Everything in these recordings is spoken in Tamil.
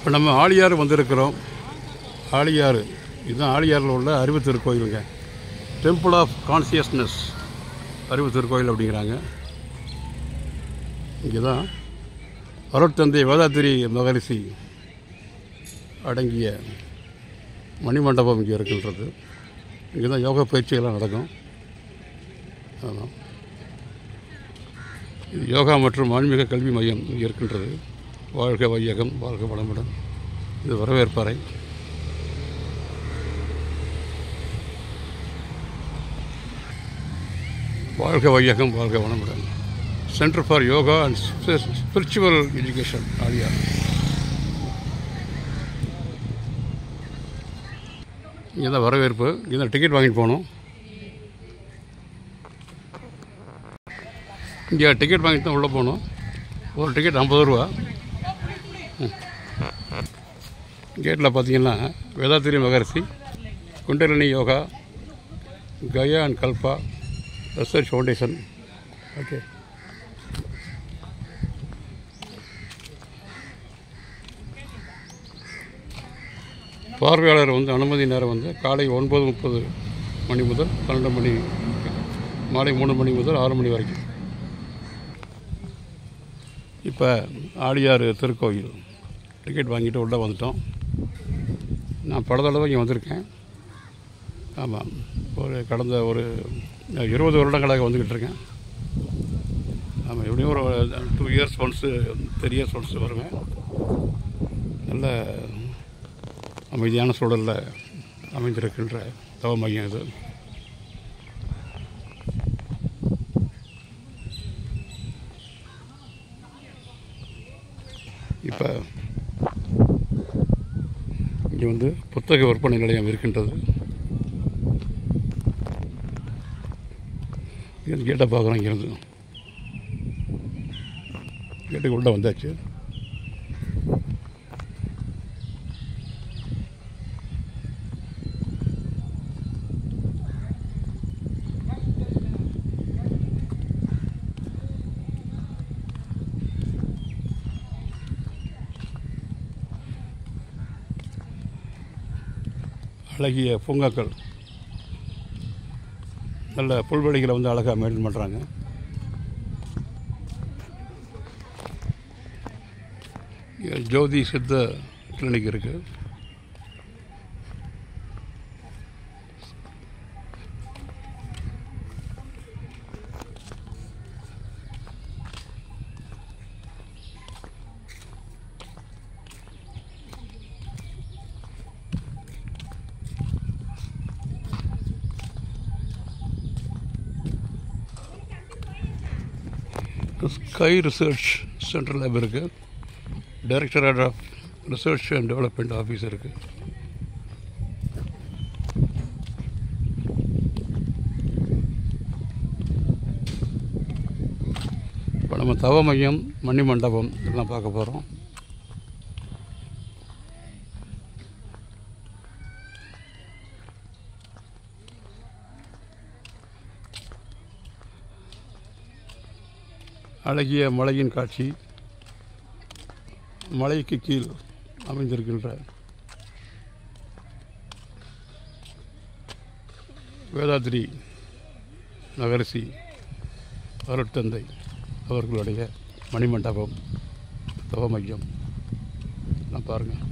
இப்போ நம்ம ஆழியாறு வந்திருக்கிறோம் ஆழியாறு இதுதான் ஆழியாறில் உள்ள அறிவு திருக்கோயிலுங்க டெம்பிள் ஆஃப் கான்சியஸ்னஸ் அறிவு திருக்கோயில் அப்படிங்கிறாங்க இங்கே தான் அருட்தந்தை வேதாத்திரி மகரிஷி அடங்கிய மணிமண்டபம் இங்கே இருக்கின்றது இங்கே தான் யோகா பயிற்சிகள்லாம் நடக்கும் ஆமாம் இது யோகா மற்றும் ஆன்மீக கல்வி மையம் இங்கே இருக்கின்றது வாழ்க வையகம் வாழ்க வளமுடன் இது வரவேற்பறை வாழ்க வையகம் வாழ்க வளமுடன் centre for yoga and spiritual education Aliyar இங்கே தான் வரவேற்பு இங்கே தான் டிக்கெட் வாங்கிட்டு போகணும் இங்கே டிக்கெட் வாங்கிட்டு தான் உள்ளே போகணும் ஒரு டிக்கெட் ஐம்பது ரூபா கேட்டில் பார்த்தீங்கன்னா Vethathiri Maharishi Kundalini yoga Kaya and Kalpa research foundation okay பார்வையாளர் வந்து அனுமதி நேரம் வந்து காலை ஒன்பது முப்பது மணி முதல் பன்னெண்டு மணி மாலை மூணு மணி முதல் ஆறு மணி வரைக்கும் இப்போ ஆழியாறு திருக்கோயில் டிக்கெட் வாங்கிட்டு உள்ளே வந்துட்டோம் நான் பல தடவை இங்கே வந்திருக்கேன் ஆமாம் ஒரு கடந்த ஒரு இருபது வருடங்களாக வந்துக்கிட்டு இருக்கேன் ஆமாம் எப்படியும் ஒரு two years once three years once வருவேன் நல்ல அமைதியான சூழலில் அமைந்திருக்கின்ற தவ மையம் இது இப்போ இங்கே வந்து புத்தக விற்பனை நிலையம் இருக்கின்றது இங்கே கேட்டை பார்க்குறோம் இங்கேருந்து கேட்டுக்கு உள்ளே வந்தாச்சு அழகிய பூங்காக்கள் நல்ல புல்வெளிகளை வந்து அழகாக மெயின்டைன் பண்ணுறாங்க இங்க ஜோதி சித்த கிளினிக் இருக்குது ஸ்கை ரிசர்ச் சென்ட்ரல் லேப் இருக்குது directorate of research and development office இருக்குது இப்போ நம்ம தவ மையம் மணி மண்டபம் இதெல்லாம் பார்க்க போகிறோம் அழகிய மலையின் காட்சி மலைக்கு கீழ் அமைந்திருக்கின்ற வேதாத்ரி நகரசி அருட்தந்தை அவர்களுடைய மணிமண்டபம் தவ மையம் நான் பாருங்கள்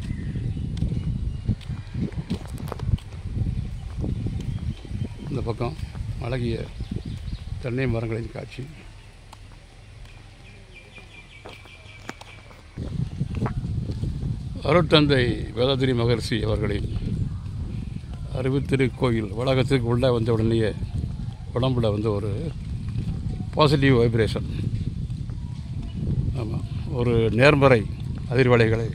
இந்த பக்கம் அழகிய தென்னை மரங்களின் காட்சி அருட்தந்தை வேதாதிரி மகர்ஷி அவர்களின் அறிவுத்திருக்கோயில் வளாகத்திற்கு உள்ளே வந்த உடனேயே உடம்புல வந்து ஒரு பாசிட்டிவ் வைப்ரேஷன் ஆமாம் ஒரு நேர்மறை அதிர்வலைகளை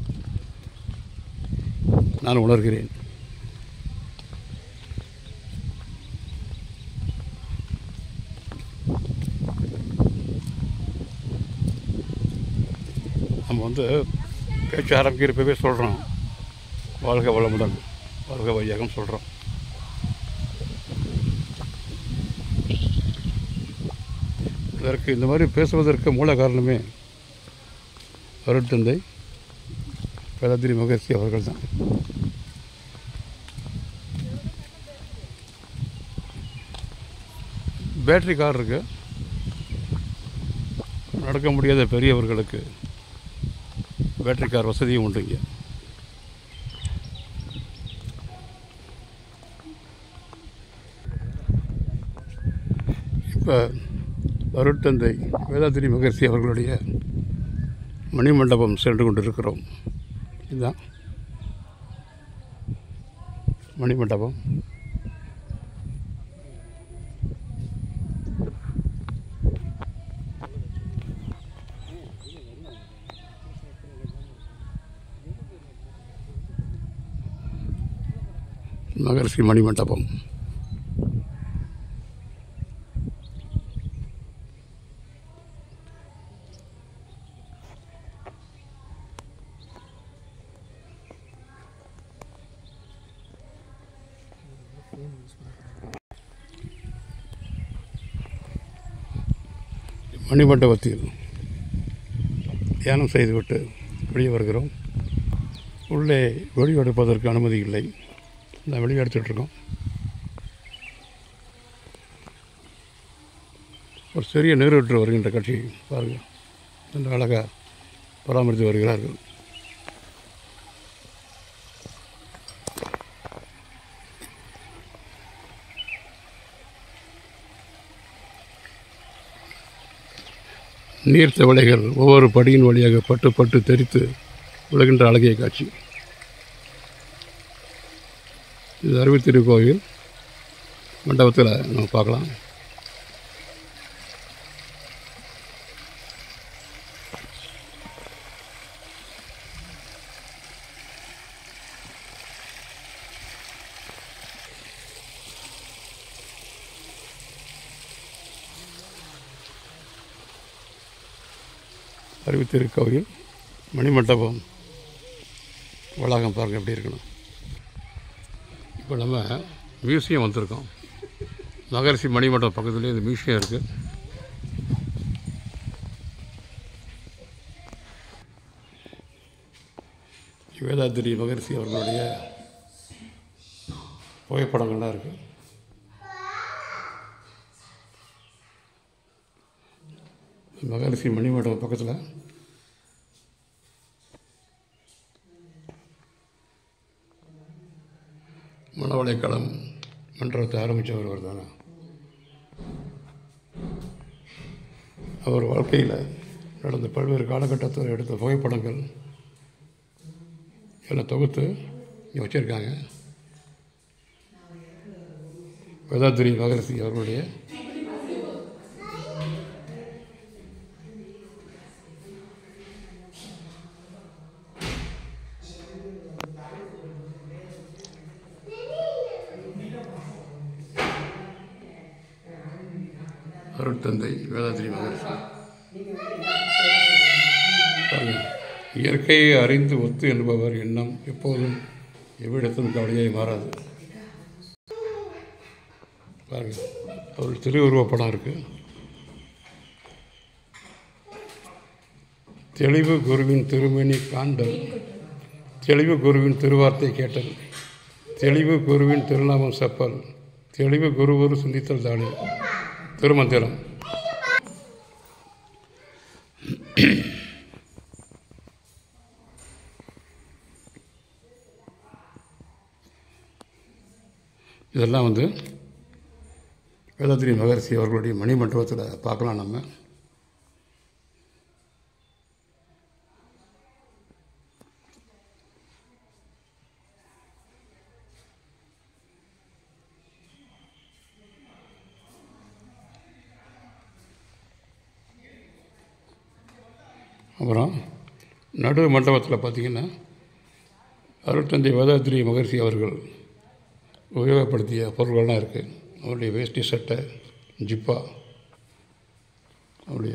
நான் உணர்கிறேன் நம்ம வந்து பேச்சு ஆரம்பிக்கிறப்பவே சொல்கிறோம் வாழ்க வளமுடன் வாழ்க வையகம் சொல்கிறோம் இதற்கு இந்த மாதிரி பேசுவதற்கு மூல காரணமே அருட்தந்தை வேதாத்திரி மகர்ஷி அவர்கள் தான் பேட்ரி கார் இருக்கு நடக்க முடியாத பெரியவர்களுக்கு பேட்ரி கார் வசதியும் உண்டு இங்கே இப்போ அருட்தந்தை வேதாத்திரி மகர்ஷி அவர்களுடைய மணிமண்டபம் சென்று கொண்டிருக்கிறோம் இதுதான் மணிமண்டபம் மகர்ஷி மணிமண்டபம் மணிமண்டபத்தில் தியானம் செய்துவிட்டு வெளியே வருகிறோம் உள்ளே வெளியே எடுப்பதற்கு அனுமதி இல்லை நான் வெளியே எடுத்துட்ருக்கோம் ஒரு சிறிய நீரூற்று வருகின்ற காட்சி பாருங்கள் நல்ல அழகாக பராமரித்து வருகிறார்கள் நீர் தவளைகள் ஒவ்வொரு படியின் வழியாக பட்டு பட்டு தெரித்து விழுகின்ற அழகிய காட்சி இது அருவி திருக்கோயில் மண்டபத்தில் நம்ம பார்க்கலாம் அருவி திருக்கோயில் மணிமண்டபம் வளாகம் பாருங்கள் எப்படி இருக்கணும் இப்போ நம்ம மியூசியம் வந்திருக்கோம் மகரிஷி மணிமண்டபம் பக்கத்துலேயே இந்த மியூசியம் இருக்குது வேதாத்திரி மகரிஷி அவர்களுடைய புகைப்படங்கள்லாம் இருக்குது மகரிஷி மணிமண்டபம் பக்கத்தில் மணவளைக்களம் மன்றத்தை ஆரம்பித்தவர் அவர் தானே அவர் வாழ்க்கையில் நடந்த பல்வேறு காலகட்டத்தில் எடுத்த புகைப்படங்கள் எல்லாம் தொகுத்து இங்கே வச்சுருக்காங்க வேதாத்திரி மகரிஷி அவர்களுடைய அருட்தந்தை வேதாத்திரி மகரிஷி பாருங்க. இயற்கையை அறிந்து ஒத்து என்பவர் எண்ணம் எப்போதும் எவ்விடத்தும் கவலையாய் மாறாது பாருங்க ஒரு திருவுருவப் படம் இருக்கு தெளிவு குருவின் திருமணி காண்டல் தெளிவு குருவின் திருவார்த்தை கேட்டல் தெளிவு குருவின் திருநாமம் செப்பல் தெளிவு குருவொரு சிந்தித்தல் தானே திருமந்திரம் இதெல்லாம் வந்து வேதாத்திரி மகரிஷி அவர்களுடைய மணிமண்டபத்தில் பார்க்கலாம் நம்ம அப்புறம் நடு மண்டபத்தில் பார்த்திங்கன்னா அருட்தந்தை வேதாத்திரி மகர்ஷி அவர்கள் உபயோகப்படுத்திய பொருள்கள்லாம் இருக்குது அவருடைய வேஷ்டி சட்டை ஜிப்பா அவருடைய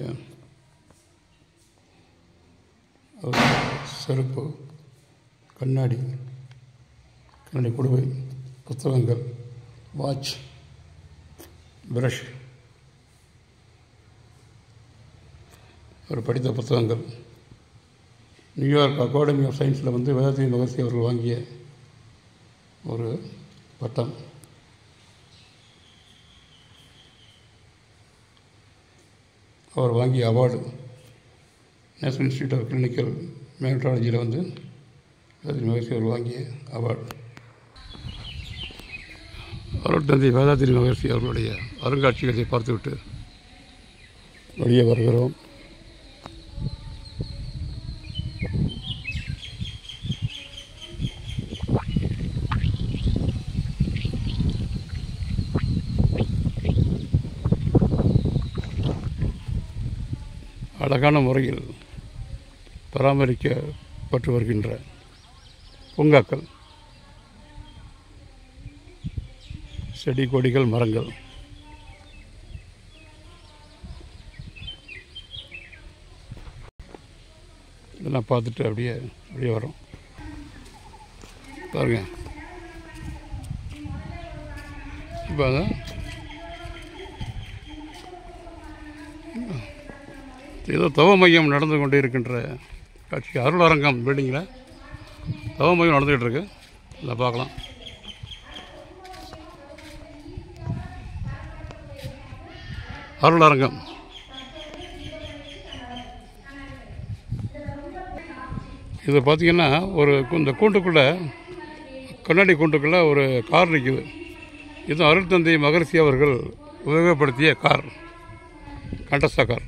அவருடைய செருப்பு கண்ணாடி கண்ணாடி குடுவை புத்தகங்கள் வாட்ச் பிரஷ் அவர் படித்த புத்தகங்கள் நியூயார்க் அகாடமி ஆஃப் சயின்ஸில் வந்து வேதாத்திரி மகர்ஷி அவர்கள் வாங்கிய ஒரு பட்டம் அவர் வாங்கிய award national institute of clinical மேக்னட்டாலஜியில் வந்து வேதாத்திரி மகர்ஷி அவர் வாங்கிய அவார்டு அருள் தந்தை வேதாத்திரி மகர்ஷி அவர்களுடைய அருங்காட்சியகத்தை பார்த்துவிட்டு வெளியே வருகிறோம் அழகான முறையில் பராமரிக்கப்பட்டு வருகின்ற பூங்காக்கள் செடி கொடிகள் மரங்கள் இதெல்லாம் பார்த்துட்டு அப்படியே அப்படியே வரோம் பாருங்க இப்போ அதான் ஏதோ தவ மையம் நடந்து கொண்டே இருக்கின்ற காட்சி அருள் அரங்கம் பில்டிங்கில் தவ மையம் நடந்துகிட்டு இருக்கு இதை பார்க்கலாம் அருள் அரங்கம் இது பார்த்திங்கன்னா ஒரு கு- இந்த கூண்டுக்குள்ளே கண்ணாடி கூண்டுக்குள்ளே ஒரு கார் நிற்குது இது அருள் தந்தை மகரிஷி அவர்கள் உபயோகப்படுத்திய கார் கண்டஸ்டா கார்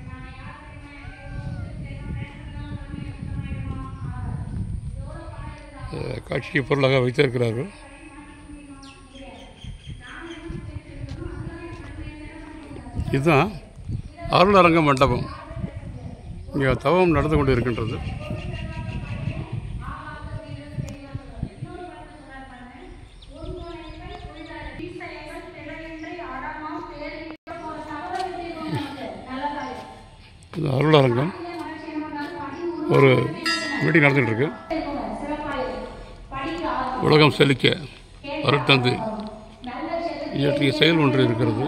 அஹ் காட்சி பொருளாக வைத்திருக்கிறார்கள் இதுதான் அருள் அரங்க மண்டபம் இங்கே தவம் நடந்து கொண்டு இருக்கின்றது இது அருள் அரங்கம் ஒரு மீட்டிங் நடந்துகிட்டு இருக்கு உலகம் செழிக்க அருட்தந்து இயற்றிய செயல் ஒன்று இருக்கிறது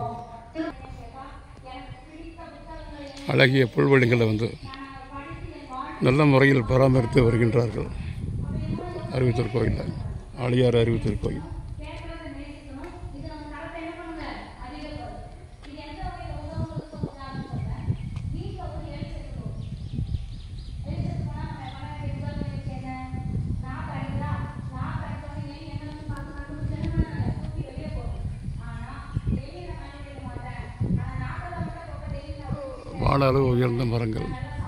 அழகிய புல்வெளிகளை வந்து நல்ல முறையில் பராமரித்து வருகின்றார்கள் அறிவித்தர் கோயிலில் ஆழியார் அறிவித்தர் கோயில் வாழ அளவு உயர்ந்த மரங்கள்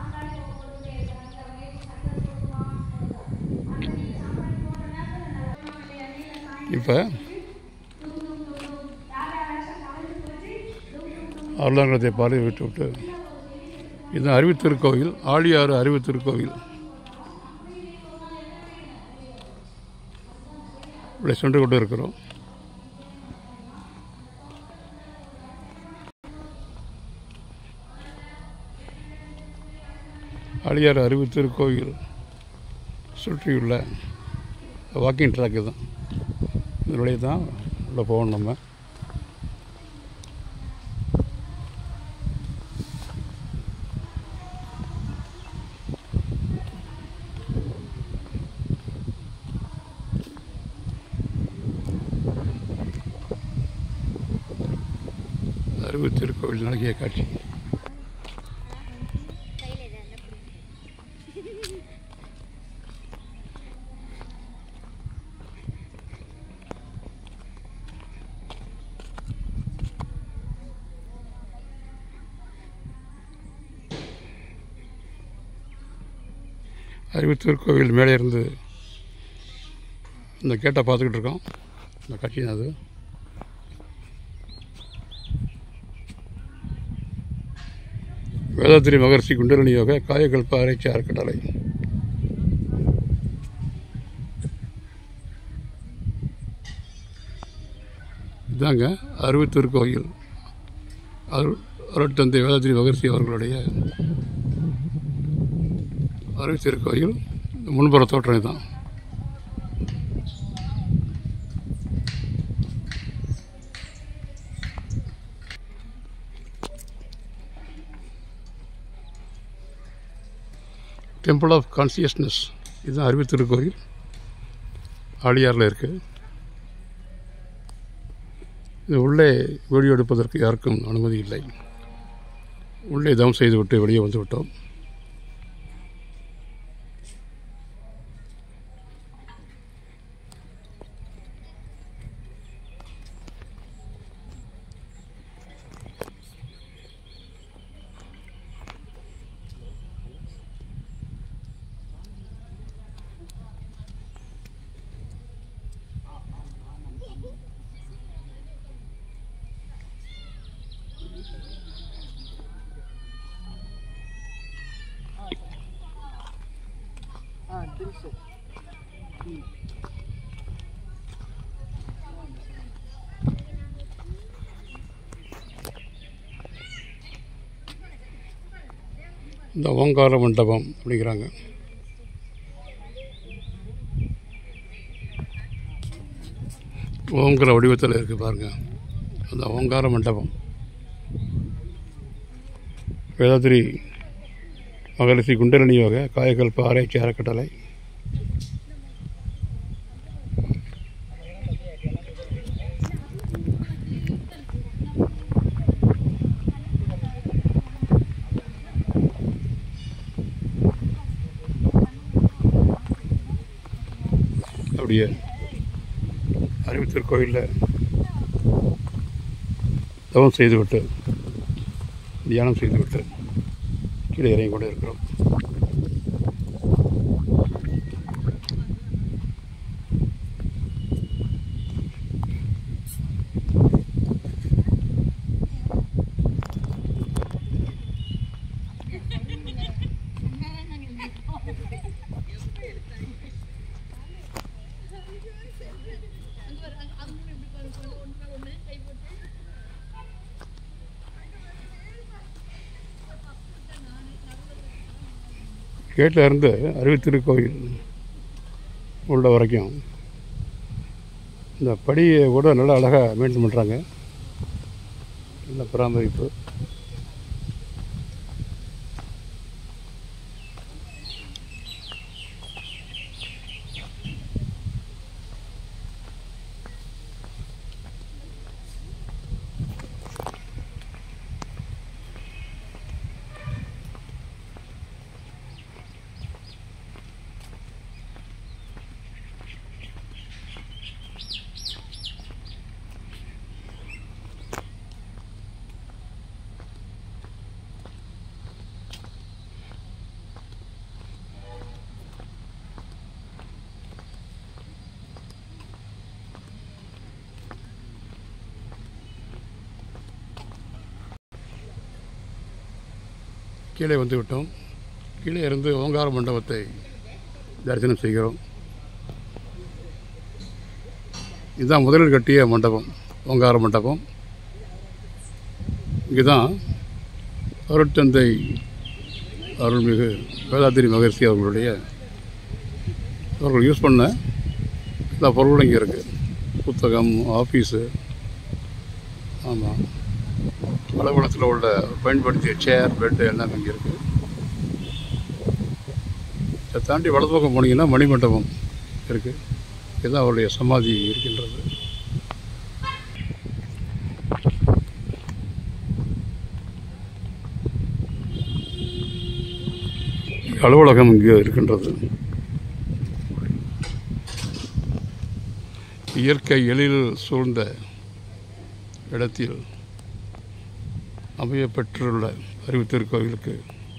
இப்போ அருளாங்கத்தை பாடி விட்டு விட்டு இது அறிவித்திருக்கோவில் ஆழியாறு அறிவித்திருக்கோவில் இப்படி சென்று கொண்டு இருக்கிறோம் ஆழியார் அறிவித்திருக்கோவில் சுற்றியுள்ள வாக்கிங் ட்ராக்கு தான் இதனுடைய தான் உள்ளே போகணும் நம்ம அறிவித்திருக்கோவில் நடக்கிய காட்சி அறிவித்தூர் கோவில் மேலே இருந்து இந்த கேட்டை பார்த்துக்கிட்டு இருக்கோம் இந்த காட்சி தான் அது வேதாத்திரி மகர்ஷி குண்டலினி யோக காயகல்ப ஆராய்ச்சி அறக்கட்டளை இதாங்க அறுபத்தூர் கோயில் அருள் அருட்தந்தை வேதாத்திரி மகர்ஷி அவர்களுடைய அருள் கோயில் முன்புற தோற்றம் தான் டெம்பிள் ஆஃப் கான்சியஸ்னஸ் இதுதான் அறிவு திருக்கோயில் ஆழியாரில் இருக்குது இது உள்ளே வீடியோ எடுப்பதற்கு யாருக்கும் அனுமதி இல்லை உள்ளே தவம் செய்துவிட்டு வெளியே வந்து விட்டோம் हाँ दिल से இந்த ஓங்கார மண்டபம் அப்படிங்கிறாங்க ஓங்கிற வடிவத்தில் இருக்குது பாருங்கள் அந்த ஓங்கார மண்டபம் வேதாத்திரி மகரிஷி குண்டலினி யோக காயகல்ப ஆராய்ச்சி அறக்கட்டளை அப்படியே அறிவித்தர் கோயிலில் தவம் செய்துவிட்டு தியானம் செய்துவிட்டு கீழே இறங்கி கொண்டு இருக்கிறோம் கேட்டில் இருந்து அறிவித்திருக்கோயில் உள்ள வரைக்கும் இந்த படியை கூட நல்லா அழகாக மெயின்டைன் பண்ணுறாங்க நல்ல பராமரிப்பு கீழே வந்து விட்டோம் கீழே இருந்து ஓங்கார மண்டபத்தை தரிசனம் செய்கிறோம் இதுதான் முதலில் கட்டிய மண்டபம் ஓங்கார மண்டபம் இங்கே தான் அருட்தந்தை அருள்மிகு வேதாத்திரி மகர்ஷி அவர்களுடைய அவர்கள் யூஸ் பண்ண எல்லா பொருளும் இங்கே இருக்குது புத்தகம் ஆஃபீஸு ஆமாம் அலுவலகத்தில் உள்ள பயன்படுத்திய சேர் பெட்டு எல்லாம் இங்கே இருக்குது இதை தாண்டி வலது பக்கம் போனீங்கன்னா மணிமண்டபம் இருக்குது இதுதான் அவருடைய சமாதி இருக்கின்றது அலுவலகம் இங்கே இருக்கின்றது இயற்கை எழில் சூழ்ந்த இடத்தில் அமைய பெற்றுள்ள அறிவு திருக்கோவிலுக்கு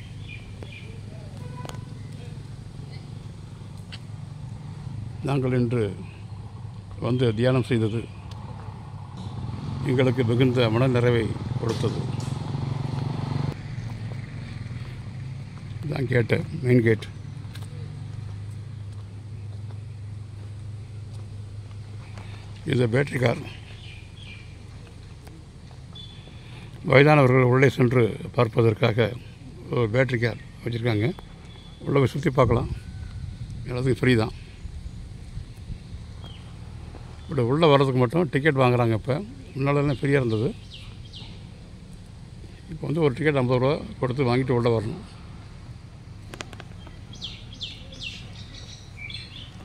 நாங்கள் இன்று வந்து தியானம் செய்தது எங்களுக்கு மிகுந்த மனநிறைவை கொடுத்தது தான் கேட்டு மெயின் கேட் இது பேட்டரி கார் வயதானவர்கள் உள்ளே சென்று பார்ப்பதற்காக ஒரு பேட்டரி கார் வச்சுருக்காங்க உள்ளே போய் சுற்றி பார்க்கலாம் எல்லாத்துக்கும் ஃப்ரீ தான் இப்படி உள்ளே வர்றதுக்கு மட்டும் டிக்கெட் வாங்குறாங்க இப்போ முன்னாலெல்லாம் ஃப்ரீயாக இருந்தது இப்போ வந்து ஒரு டிக்கெட் ஐம்பது ரூபா கொடுத்து வாங்கிட்டு உள்ளே வரணும்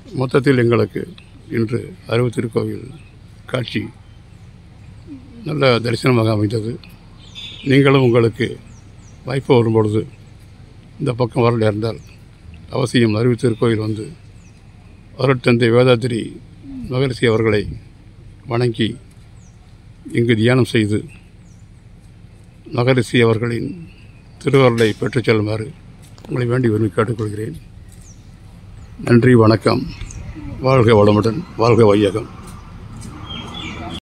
மொத்தத்தில் எங்களுக்கு இன்று அறுவை திருக்கோவில் காட்சி நல்ல தரிசனமாக அமைந்தது நீங்களும் உங்களுக்கு வாய்ப்பு வரும்பொழுது இந்த பக்கம் வர நேர்ந்தால் அவசியம் அருவி திருக்கோயில் வந்து அருட்தந்தை வேதாத்திரி மகரிஷி அவர்களை வணங்கி இங்கு தியானம் செய்து மகரிஷி அவர்களின் திருவருளை பெற்றுச் செல்லுமாறு உங்களை வேண்டி விரும்பி கேட்டுக்கொள்கிறேன் நன்றி வணக்கம் வாழ்க வளமுடன் வாழ்க வையகம்